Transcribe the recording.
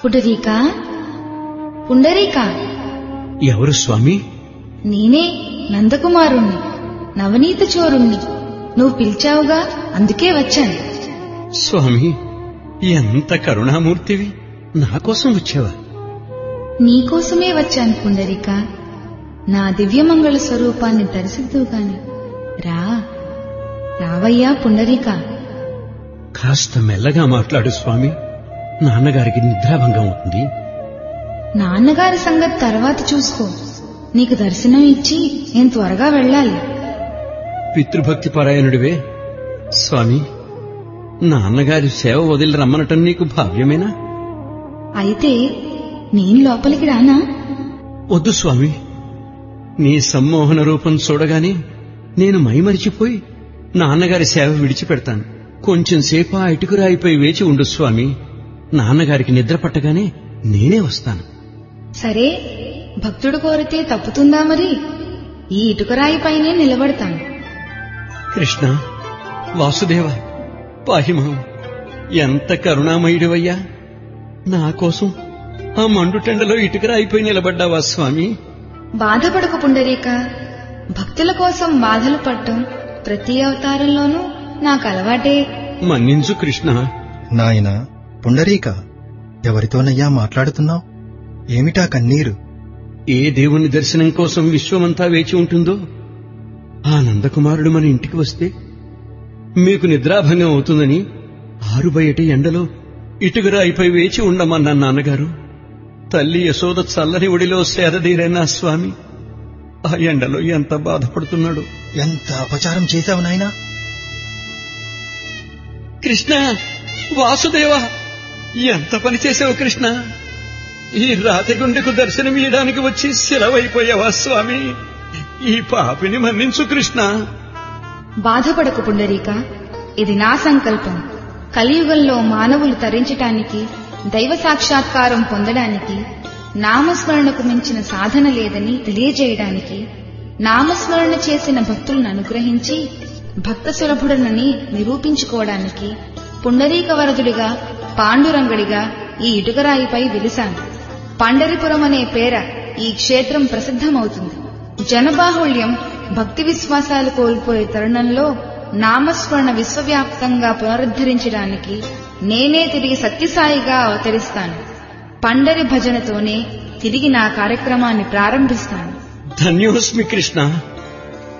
పుండరీకా పుండరీకా ఎవరు స్వామి నేనే నందకుమారుణ్ణి నవనీత చోరుణ్ణి నువ్వు పిలిచావుగా అందుకే వచ్చాను స్వామి ఎంత కరుణామూర్తివి నా కోసం వచ్చావా నీకోసమే వచ్చాను పుండరీక నా దివ్యమంగళ స్వరూపాన్ని దర్శిద్దువు గాని రా రావయ్యా పుండరీక కాస్త మెల్లగా మాట్లాడు స్వామి నాన్నగారికి నిద్రాభంగం అవుతుంది నాన్నగారి సంగతి తర్వాత చూసుకో నీకు దర్శనం ఇచ్చి నేను త్వరగా వెళ్ళాలి పితృభక్తి పరాయణుడివే స్వామి నాన్నగారి సేవ వదిలి రమ్మనటం నీకు భావ్యమేనా అయితే నేను లోపలికి రానా వద్దు స్వామి నీ సమ్మోహన రూపం చూడగానే నేను మైమరిచిపోయి నాన్నగారి సేవ విడిచిపెడతాను కొంచెం సేపు ఆ ఇటుకురాయిపై వేచి ఉండు స్వామి నాన్నగారికి నిద్ర పట్టగానే నేనే వస్తాను సరే భక్తుడు కోరితే తప్పుతుందా మరి ఈ ఇటుకరాయి పైనే నిలబడతాను కృష్ణ వాసుదేవ పాహిమాం ఎంత కరుణామయుడివయ్యా నా కోసం ఆ మండుటెండలో ఇటుకరాయిపోయి నిలబడ్డావా స్వామి బాధపడకు పుండరీక భక్తుల కోసం బాధలు పడటం ప్రతి అవతారంలోనూ నాకు అలవాటే మన్నించు కృష్ణ నాయన పుండరీక ఎవరితోనయ్యా మాట్లాడుతున్నావు ఏమిటా కన్నీరు ఏ దేవుని దర్శనం కోసం విశ్వమంతా వేచి ఉంటుందో ఆ నందకుమారుడు మన ఇంటికి వస్తే మీకు నిద్రాభంగం అవుతుందని ఆరు బయట ఎండలో ఇటుకరాయిపై వేచి ఉండమన్న నాన్నగారు తల్లి యశోద చల్లని ఒడిలో సేదదీరైన ఆ స్వామి ఆ ఎండలో ఎంత బాధపడుతున్నాడు ఎంత అపచారం చేశావు నాయనా కృష్ణ వాసుదేవ ఎంత పని చేసావు కృష్ణ ఈ రాతి గుండెకు దర్శనం ఇయ్యడానికి వచ్చి సెలవైపోయావా స్వామి ఈ పాపిని మన్నించు కృష్ణ బాధపడకు పుండరీక ఇది నా సంకల్పం కలియుగంలో మానవులు తరించటానికి దైవ సాక్షాత్కారం పొందడానికి నామస్మరణకు మించిన సాధన లేదని తెలియజేయడానికి నామస్మరణ చేసిన భక్తులను అనుగ్రహించి భక్త సులభుడనని నిరూపించుకోవడానికి పుండరీక వరదుడిగా పాండురంగడిగా ఈ ఇటుకరాయిపై వెలిశాను పండరిపురం అనే పేర ఈ క్షేత్రం ప్రసిద్ధమవుతుంది జనబాహుళ్యం భక్తి విశ్వాసాలు కోల్పోయే తరుణంలో నామస్మరణ విశ్వవ్యాప్తంగా పునరుద్ధరించడానికి నేనే తిరిగి సత్యసాయిగా అవతరిస్తాను పండరి భజనతోనే తిరిగి నా కార్యక్రమాన్ని ప్రారంభిస్తాను ధన్యోస్మి కృష్ణ